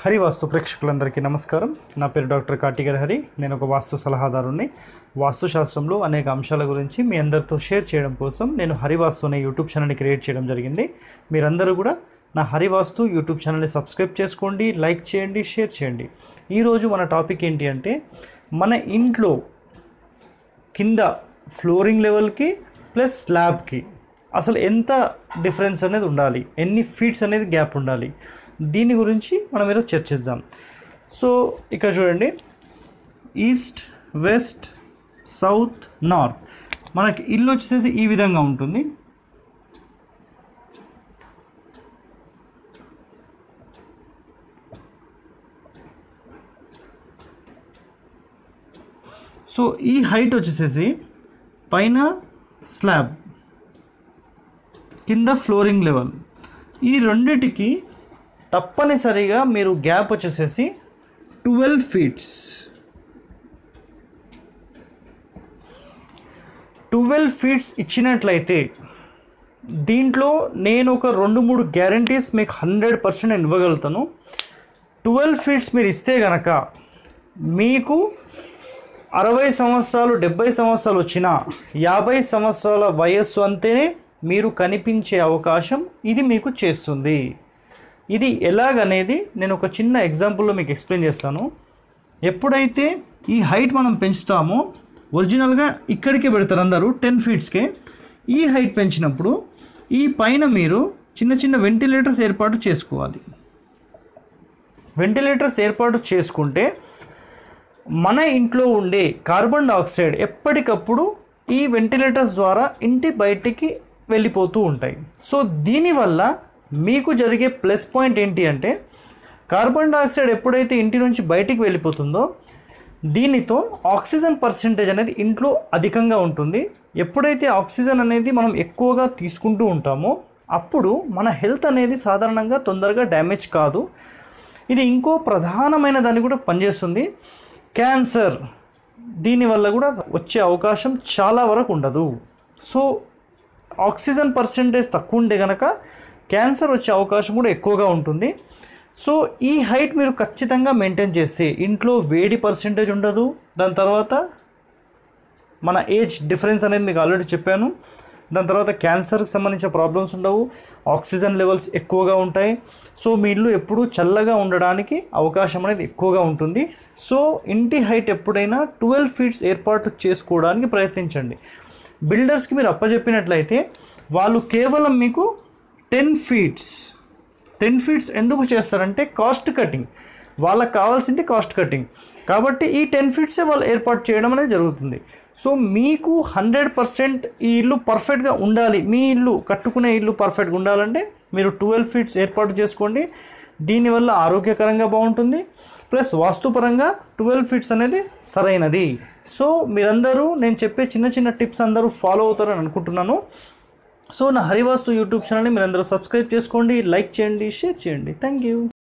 హరి వాస్తు ప్రేక్షకులందరికీ నమస్కారం నా పేరు డాక్టర్ కాటిగర్ హరి నేను ఒక వాస్తు సలహాదారుని వాస్తుశాస్త్రంలో అనేక అంశాల గురించి మీ అందరితో షేర్ చేయడం కోసం నేను హరివాస్తు అనే యూట్యూబ్ ఛానల్ని క్రియేట్ చేయడం జరిగింది మీరందరూ కూడా నా హరివాస్తు యూట్యూబ్ ఛానల్ని సబ్స్క్రైబ్ చేసుకోండి లైక్ చేయండి షేర్ చేయండి ఈరోజు మన టాపిక్ ఏంటి అంటే మన ఇంట్లో కింద ఫ్లోరింగ్ లెవెల్కి ప్లస్ స్లాబ్కి అసలు ఎంత డిఫరెన్స్ అనేది ఉండాలి ఎన్ని ఫీట్స్ అనేది గ్యాప్ ఉండాలి దీని గురించి మనం ఈరోజు చర్చిద్దాం సో ఇక్కడ చూడండి ఈస్ట్ వెస్ట్ సౌత్ నార్త్ మనకి ఇల్లు వచ్చేసి ఈ విధంగా ఉంటుంది సో ఈ హైట్ వచ్చేసేసి పైన స్లాబ్ కింద ఫ్లోరింగ్ లెవెల్ ఈ రెండిటికి తప్పనిసరిగా మీరు గ్యాప్ వచ్చేసేసి ట్వెల్వ్ ఫీట్స్ ట్వెల్వ్ ఫీట్స్ ఇచ్చినట్లయితే దీంట్లో నేను ఒక రెండు మూడు గ్యారంటీస్ మీకు హండ్రెడ్ పర్సెంట్ నేను ఇవ్వగలుగుతాను ట్వెల్వ్ ఫీట్స్ మీరు ఇస్తే గనక మీకు అరవై సంవత్సరాలు డెబ్బై సంవత్సరాలు వచ్చినా యాభై సంవత్సరాల వయస్సు అంతేనే మీరు కనిపించే అవకాశం ఇది మీకు చేస్తుంది ఇది ఎలాగనేది నేను ఒక చిన్న ఎగ్జాంపుల్లో మీకు ఎక్స్ప్లెయిన్ చేస్తాను ఎప్పుడైతే ఈ హైట్ మనం పెంచుతామో ఒరిజినల్గా ఇక్కడికే పెడతారు అందరూ టెన్ ఫీట్స్కే ఈ హైట్ పెంచినప్పుడు ఈ పైన మీరు చిన్న చిన్న వెంటిలేటర్స్ ఏర్పాటు చేసుకోవాలి వెంటిలేటర్స్ ఏర్పాటు చేసుకుంటే మన ఇంట్లో ఉండే కార్బన్ డైఆక్సైడ్ ఎప్పటికప్పుడు ఈ వెంటిలేటర్స్ ద్వారా ఇంటి బయటికి వెళ్ళిపోతూ ఉంటాయి సో దీనివల్ల మీకు జరిగే ప్లస్ పాయింట్ ఏంటి అంటే కార్బన్ డైఆక్సైడ్ ఎప్పుడైతే ఇంటి నుంచి బయటికి వెళ్ళిపోతుందో దీనితో ఆక్సిజన్ పర్సెంటేజ్ అనేది ఇంట్లో అధికంగా ఉంటుంది ఎప్పుడైతే ఆక్సిజన్ అనేది మనం ఎక్కువగా తీసుకుంటూ ఉంటామో అప్పుడు మన హెల్త్ అనేది సాధారణంగా తొందరగా డ్యామేజ్ కాదు ఇది ఇంకో ప్రధానమైన దాన్ని కూడా పనిచేస్తుంది క్యాన్సర్ దీనివల్ల కూడా వచ్చే అవకాశం చాలా వరకు ఉండదు సో ఆక్సిజన్ పర్సెంటేజ్ తక్కువ ఉంటే కనుక క్యాన్సర్ వచ్చే అవకాశం కూడా ఎక్కువగా ఉంటుంది సో ఈ హైట్ మీరు ఖచ్చితంగా మెయింటైన్ చేస్తే ఇంట్లో వేడి పర్సెంటేజ్ ఉండదు దాని తర్వాత మన ఏజ్ డిఫరెన్స్ అనేది మీకు ఆల్రెడీ చెప్పాను దాని తర్వాత క్యాన్సర్కి సంబంధించిన ప్రాబ్లమ్స్ ఉండవు ఆక్సిజన్ లెవెల్స్ ఎక్కువగా ఉంటాయి సో మీ ఇల్లు ఎప్పుడూ చల్లగా ఉండడానికి అవకాశం అనేది ఎక్కువగా ఉంటుంది సో ఇంటి హైట్ ఎప్పుడైనా ట్వెల్వ్ ఫీట్స్ ఏర్పాటు చేసుకోవడానికి ప్రయత్నించండి బిల్డర్స్కి మీరు అప్పచెప్పినట్లయితే వాళ్ళు కేవలం మీకు టెన్ ఫీట్స్ టెన్ ఫీట్స్ ఎందుకు చేస్తారంటే కాస్ట్ కటింగ్ వాళ్ళకి కావాల్సింది కాస్ట్ కటింగ్ కాబట్టి ఈ టెన్ ఫీట్సే వాళ్ళు ఏర్పాటు చేయడం అనేది జరుగుతుంది సో మీకు హండ్రెడ్ పర్సెంట్ ఈ ఇల్లు పర్ఫెక్ట్గా ఉండాలి మీ ఇల్లు కట్టుకునే ఇల్లు పర్ఫెక్ట్గా ఉండాలంటే మీరు ట్వెల్వ్ ఫీట్స్ ఏర్పాటు చేసుకోండి దీనివల్ల ఆరోగ్యకరంగా బాగుంటుంది ప్లస్ వాస్తుపరంగా ట్వెల్వ్ ఫీట్స్ అనేది సరైనది సో మీరందరూ నేను చెప్పే చిన్న చిన్న టిప్స్ అందరూ ఫాలో అవుతారని అనుకుంటున్నాను సో నా హరివాస్తు యూట్యూబ్ ఛానల్ని మీరందరూ సబ్స్క్రైబ్ చేసుకోండి లైక్ చేయండి షేర్ చేయండి థ్యాంక్ యూ